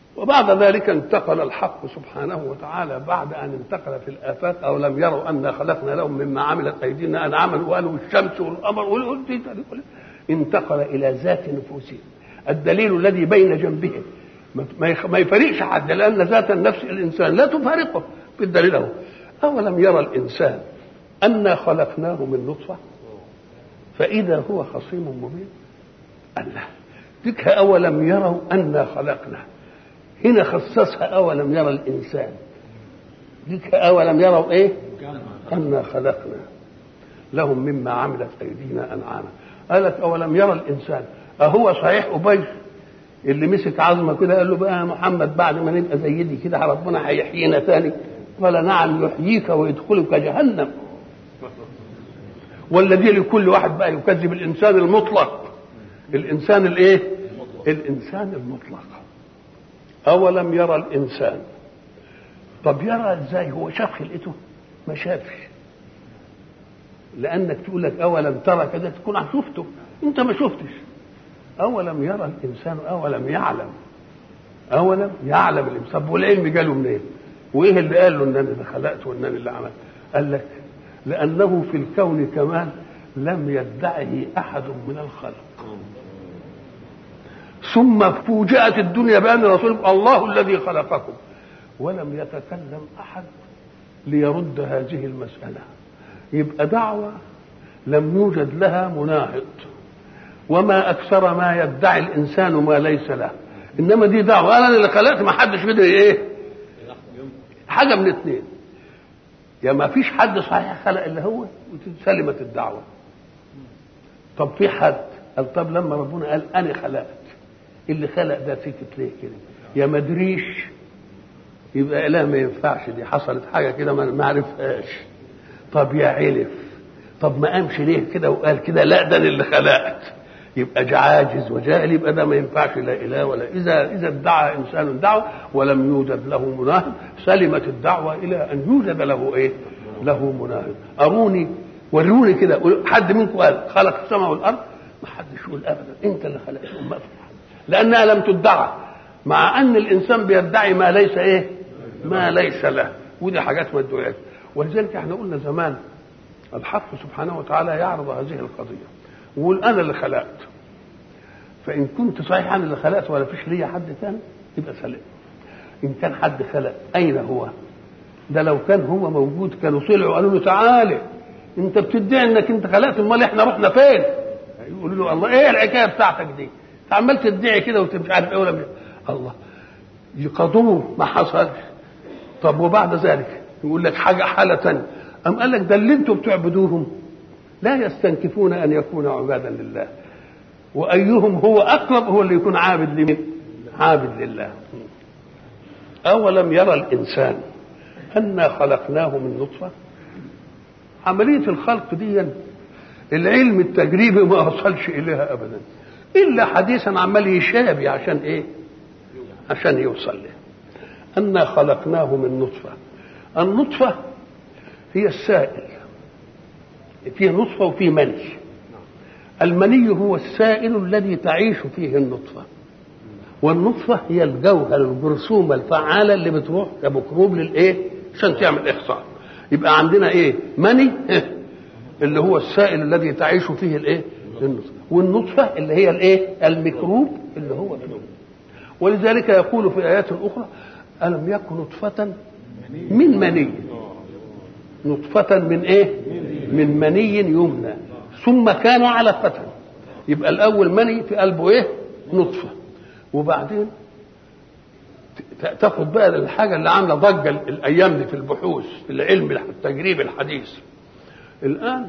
وبعد ذلك انتقل الحق سبحانه وتعالى بعد ان انتقل في الافات او لم يروا انا خلقنا لهم مما عملت ايدينا انعاما وقالوا الشمس والقمر انتقل الى ذات نفوسهم الدليل الذي بين جنبهم ما يفارقش حد لان ذات النفس الانسان لا تفارقه بالدليل اهو اولم يرى الانسان انا خلقناه من نطفه فاذا هو خصيم مبين الله تلك اولم يروا انا خلقنا هنا خصصها اولم يرى الانسان تلك اولم يروا ايه انا خلقنا لهم مما عملت ايدينا انعاما قالت اولم يرى الانسان اهو صحيح ابي اللي مسك عظمه كده قال له بقى يا محمد بعد ما نبقى زي دي كده ربنا هيحيينا تاني قال نعم يحييك ويدخلك جهنم والذي لكل واحد بقى يكذب الانسان المطلق الانسان الايه الانسان المطلق اولم يرى الانسان طب يرى ازاي هو شاف خلقته ما شافش لانك تقول لك اولم ترى كذا تكون شفته انت ما شفتش اولم يرى الانسان اولم يعلم اولم يعلم الانسان طب والعلم جاله منين وايه اللي قال له ان انا اللي خلقت وان انا اللي عملت قال لك لانه في الكون كمان لم يدعه احد من الخلق ثم فوجئت الدنيا بان رسول الله الذي خلقكم ولم يتكلم احد ليرد هذه المساله يبقى دعوه لم يوجد لها مناهض وما اكثر ما يدعي الانسان ما ليس له انما دي دعوه انا اللي خلقت ما حدش قدر ايه حاجه من اثنين يا ما فيش حد صحيح خلق الا هو وسلمت الدعوه طب في حد قال طب لما ربنا قال انا خلقت اللي خلق ده سكت ليه كده يا ما ادريش يبقى اله ما ينفعش دي حصلت حاجه كده ما عرفهاش طب يا علف طب ما قامش ليه كده وقال كده لا ده انا اللي خلقت يبقى عاجز وجاهل يبقى ده ما ينفعش لا اله ولا اذا اذا ادعى انسان دعوه ولم يوجد له مناهض سلمت الدعوه الى ان يوجد له ايه؟ له مناهض اروني وروني كده حد منكم قال خلق السماء والارض ما حدش يقول ابدا انت اللي خلقتهم ما في لانها لم تدعى مع ان الانسان بيدعي ما ليس ايه؟ ما ليس له ودي حاجات ما ادعيت ولذلك احنا قلنا زمان الحق سبحانه وتعالى يعرض هذه القضيه ويقول انا اللي خلقت فان كنت صحيح انا اللي خلقت ولا فيش ليا حد ثاني يبقى سلم ان كان حد خلق اين هو ده لو كان هو موجود كانوا طلعوا قالوا له تعالى انت بتدعي انك انت خلقت امال احنا رحنا فين يقولوا له الله ايه الحكايه بتاعتك دي انت عمال تدعي كده وانت مش عارف ايه ولا الله يقضوه ما حصلش طب وبعد ذلك يقول لك حاجه حاله ثانيه أم قال لك ده اللي انتم بتعبدوهم لا يستنكفون ان يكونوا عبادا لله وايهم هو اقرب هو اللي يكون عابد لمن عابد لله اولم يرى الانسان انا خلقناه من نطفه عمليه الخلق دي العلم التجريبي ما وصلش اليها ابدا الا حديثا عمال يشابي عشان ايه عشان يوصل له انا خلقناه من نطفه النطفه هي السائل فيه نطفه وفيه مني المني هو السائل الذي تعيش فيه النطفه والنطفه هي الجوهر الجرثومه الفعاله اللي بتروح كميكروب للايه عشان تعمل اخصاء يبقى عندنا ايه مني اللي هو السائل الذي تعيش فيه الايه النطفه والنطفه اللي هي الايه الميكروب اللي هو النطفه ولذلك يقول في ايات اخرى الم يكن نطفه من مني نطفة من ايه؟ من مني يمنى ثم كان علقة يبقى الأول مني في قلبه ايه؟ نطفة وبعدين تاخد بقى الحاجة اللي عاملة ضجة الأيام دي في البحوث في العلم التجريبي الحديث الآن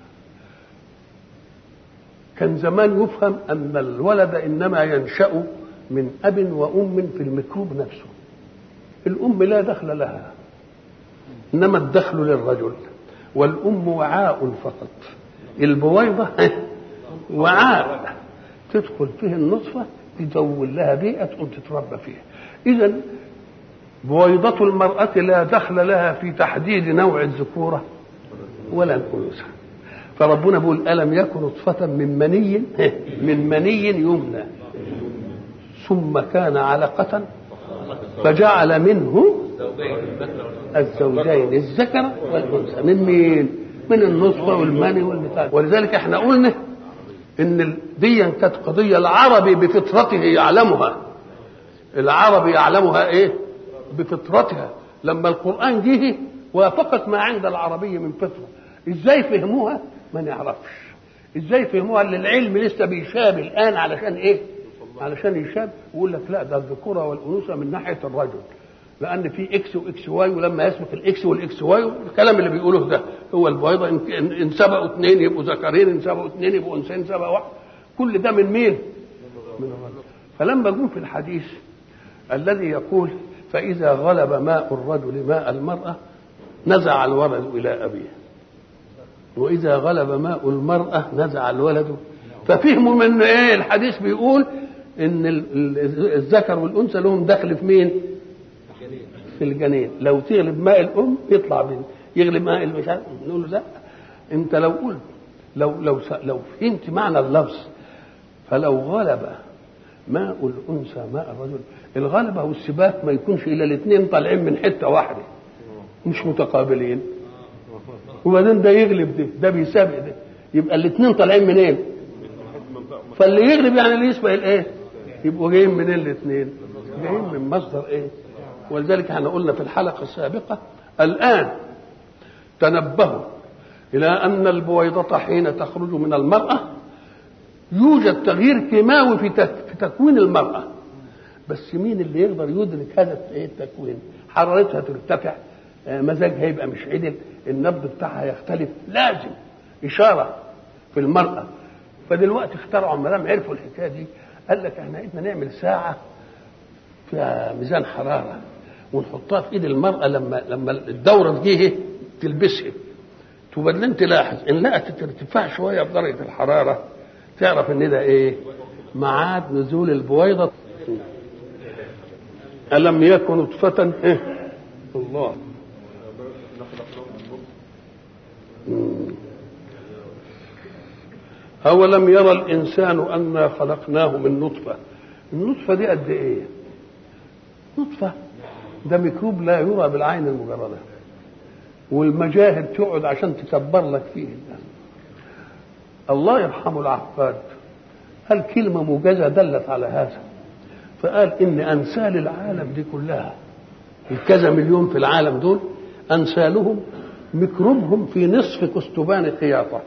كان زمان يفهم أن الولد إنما ينشأ من أب وأم في الميكروب نفسه الأم لا دخل لها انما الدخل للرجل والام وعاء فقط البويضه وعاء تدخل فيه النطفه تدور لها بيئه تقوم تتربى فيها اذا بويضة المرأة لا دخل لها في تحديد نوع الذكورة ولا الأنوثة فربنا بيقول ألم يكن نطفة من مني من مني يمنى ثم كان علقة فجعل منه الزوجين الذكر والانثى من مين؟ من النطفه والمني والبتاع ولذلك احنا قلنا ان دي كانت قضيه العربي بفطرته يعلمها العربي يعلمها ايه؟ بفطرتها لما القران جه وافقت ما عند العربي من فطره ازاي فهموها؟ ما نعرفش ازاي فهموها اللي العلم لسه بيشاب الان علشان ايه؟ علشان يشاب ويقول لك لا ده الذكوره والانوثه من ناحيه الرجل لان في اكس واكس واي ولما يسبق الاكس والاكس واي الكلام اللي بيقولوه ده هو البيضه ان إن سبقوا اثنين يبقوا ذكرين ان سبقوا اثنين يبقوا انثيين سبق واحد كل ده من مين؟ من الرجل فلما جم في الحديث الذي يقول فاذا غلب ماء الرجل ماء المراه نزع الولد الى ابيه واذا غلب ماء المراه نزع الولد ففهموا من ايه الحديث بيقول ان الذكر والانثى لهم دخل في مين؟ في الجنين لو تغلب ماء الام يطلع بين يغلب ماء مش عارف نقول له لا انت لو قلت لو لو لو فهمت معنى اللفظ فلو غلب ماء الانثى ماء الرجل الغلبه والسباق ما يكونش الا الاثنين طالعين من حته واحده مش متقابلين وبعدين ده يغلب ده ده بيسابق ده يبقى الاثنين طالعين منين؟ إيه؟ فاللي يغلب يعني اللي يسبق الايه؟ يبقوا جايين منين الاثنين؟ جايين من مصدر ايه؟ ولذلك احنا قلنا في الحلقه السابقه الان تنبهوا الى ان البويضه حين تخرج من المراه يوجد تغيير كيماوي في في تكوين المراه بس مين اللي يقدر يدرك هذا التكوين حرارتها ترتفع مزاجها يبقى مش عدل النبض بتاعها يختلف لازم اشاره في المراه فدلوقتي اخترعوا ما دام عرفوا الحكايه دي قال لك احنا عايزنا نعمل ساعه فيها ميزان حراره ونحطها في ايد المراه لما لما الدوره تجيه تلبسها وبعدين تلاحظ ان لقت ارتفاع شويه في درجه الحراره تعرف ان ده ايه؟ ميعاد نزول البويضه الم يكن نطفه إيه؟ الله أولم يرى الإنسان أنا خلقناه من نطفة النطفة دي قد إيه نطفة ده ميكروب لا يرى بالعين المجردة والمجاهر تقعد عشان تكبر لك فيه الله يرحمه العقاد قال كلمة موجزة دلت على هذا فقال إن أنسال العالم دي كلها الكذا مليون في العالم دول أنسالهم ميكروبهم في نصف كستبان الخياطة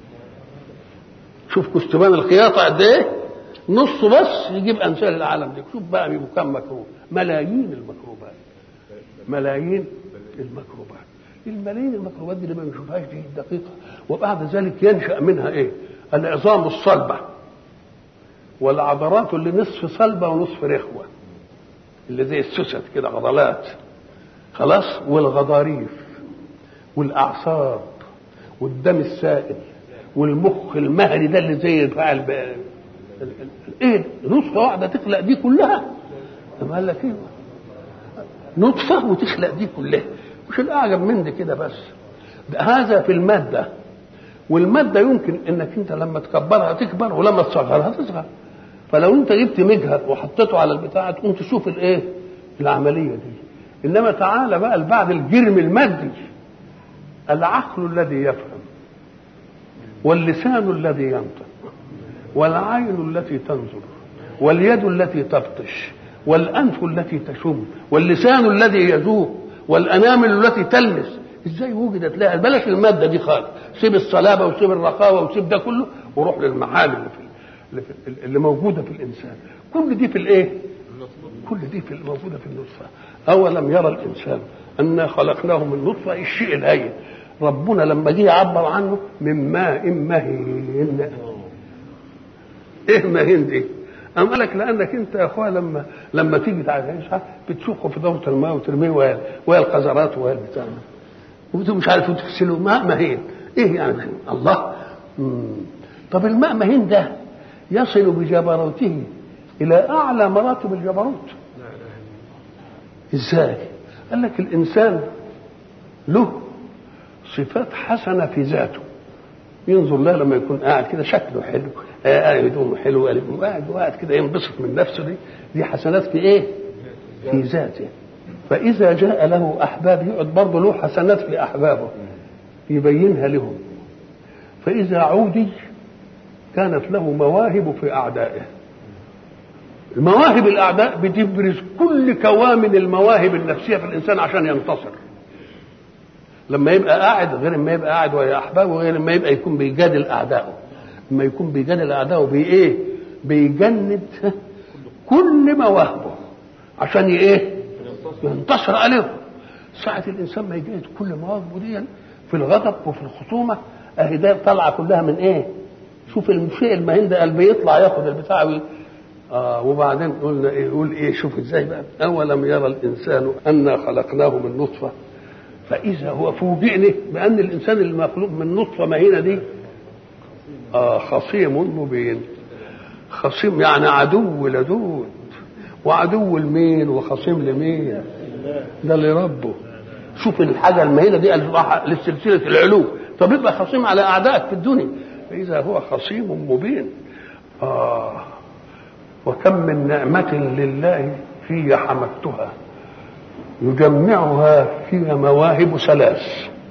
شوف كستبان الخياطة قد إيه نصه بس يجيب أنسال العالم دي شوف بقى بيبقوا كم ميكروب ملايين الميكروبات ملايين الميكروبات الملايين الميكروبات دي اللي ما بنشوفهاش دي دقيقة وبعد ذلك ينشأ منها إيه العظام الصلبة والعضلات اللي نصف صلبة ونصف رخوة اللي زي السوست كده عضلات خلاص والغضاريف والاعصاب والدم السائل والمخ المهري ده اللي زي بتاع الب... ايه نطفه واحده تخلق دي كلها طب قال لك ايه نطفه وتخلق دي كلها مش الاعجب من دي كده بس ده هذا في الماده والماده يمكن انك انت لما تكبرها تكبر ولما تصغرها تصغر فلو انت جبت مجهر وحطيته على البتاع تقوم تشوف الايه العمليه دي انما تعالى بقى بعد الجرم المادي العقل الذي يفهم واللسان الذي ينطق والعين التي تنظر واليد التي تبطش والانف التي تشم واللسان الذي يذوق والانامل التي تلمس ازاي وجدت لها بلاش الماده دي خالص سيب الصلابه وسيب الرخاوه وسيب ده كله وروح للمعالم اللي في اللي, في اللي موجوده في الانسان كل دي في الايه كل دي في موجوده في النطفه اولم يرى الانسان انا خلقناه من نطفه الشيء الهين ربنا لما جه يعبر عنه من ماء مهين ايه مهين دي أم قال لك لانك انت يا اخويا لما لما تيجي تعيشها بتشوفه في دوره الماء وترميه ويا ويا القذرات ويا البتاع وانت مش عارف تغسله ماء مهين ايه يعني مهين؟ الله مم. طب الماء مهين ده يصل بجبروته الى اعلى مراتب الجبروت ازاي قال لك الانسان له صفات حسنه في ذاته ينظر لها لما يكون قاعد كده شكله حلو قاعد هدومه حلو قاعد وقاعد كده ينبسط من نفسه دي دي حسنات في ايه؟ في ذاته فإذا جاء له أحباب يقعد برضه له حسنات في أحبابه يبينها لهم فإذا عودي كانت له مواهب في أعدائه المواهب الأعداء بتبرز كل كوامن المواهب النفسية في الإنسان عشان ينتصر لما يبقى قاعد غير ما يبقى قاعد ويا أحبابه غير ما يبقى يكون بيجادل أعدائه لما يكون بيجادل أعدائه بإيه بيجند كل مواهبه عشان ايه ينتصر عليهم ساعة الإنسان ما يجاهد كل مواهبه دي في الغضب وفي الخصومة أهي ده طالعة كلها من إيه؟ شوف الشيء المهين ده قال بيطلع ياخد البتاع وي... آه وبعدين قلنا إيه يقول إيه شوف إزاي بقى أولم يرى الإنسان أنا خلقناه من نطفة فإذا هو فوجئني بأن الإنسان المخلوق من نطفة مهينة دي آه خصيم مبين خصيم يعني عدو لدود وعدو لمين وخصيم لمين ده لربه شوف الحاجه المهينه دي راح لسلسله العلو طب يبقى خصيم على اعدائك في الدنيا فاذا هو خصيم مبين اه وكم من نعمه لله في حمدتها يجمعها في مواهب ثلاث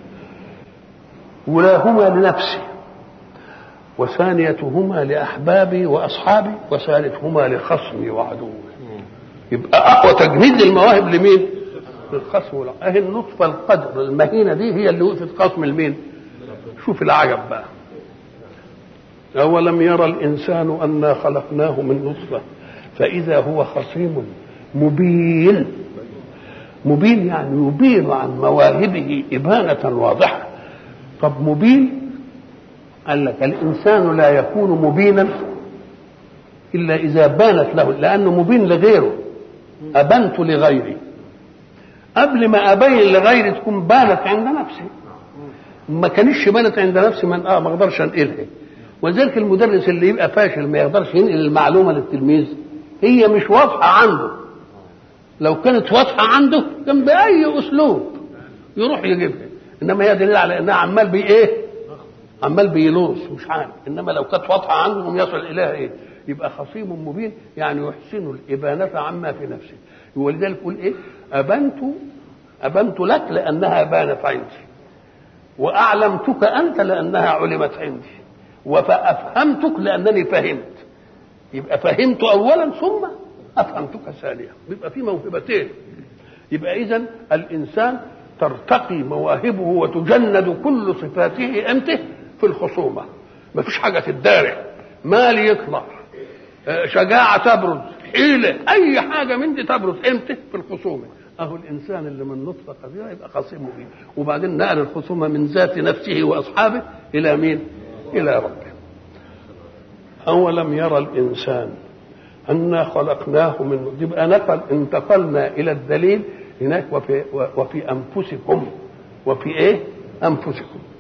ولاهما لنفسي وثانيتهما لأحبابي وأصحابي وثالثهما لخصمي وعدوي يبقى أقوى تجميد للمواهب لمين؟ للخصم والعدو أهي النطفة القدر المهينة دي هي اللي وقفت خصم لمين؟ شوف العجب بقى أولم يرى الإنسان أنا خلقناه من نطفة فإذا هو خصيم مبين مبين يعني يبين عن مواهبه إبانة واضحة طب مبين قال لك الإنسان لا يكون مبينا إلا إذا بانت له لأنه مبين لغيره أبنت لغيري قبل ما أبين لغيري تكون بانت عند نفسي ما كانش بانت عند نفسي من آه ما أقدرش أنقلها ولذلك المدرس اللي يبقى فاشل ما يقدرش ينقل المعلومة للتلميذ هي مش واضحة عنده لو كانت واضحة عنده كان بأي أسلوب يروح يجيبها إنما هي دليل على إنها عمال بإيه إيه؟ عمال بيلوص مش عارف انما لو كانت واضحه عنهم يصل اليها ايه يبقى خصيم مبين يعني يحسن الابانه عما في نفسه ولذلك يقول ايه ابنت ابنت لك لانها بانت عندي واعلمتك انت لانها علمت عندي وفافهمتك لانني فهمت يبقى فهمت اولا ثم افهمتك ثانيا يبقى في موهبتين يبقى اذا الانسان ترتقي مواهبه وتجند كل صفاته امتى في الخصومه ما فيش حاجه تدارع مال يطلع شجاعه تبرز حيله اي حاجه من دي تبرز امتى في الخصومه اهو الانسان اللي من نطفه قديره يبقى خصيم مبين وبعدين نقل الخصومه من ذات نفسه واصحابه الى مين الى ربه اولم يرى الانسان انا خلقناه من يبقى نقل انتقلنا الى الدليل هناك وفي وفي انفسكم وفي ايه انفسكم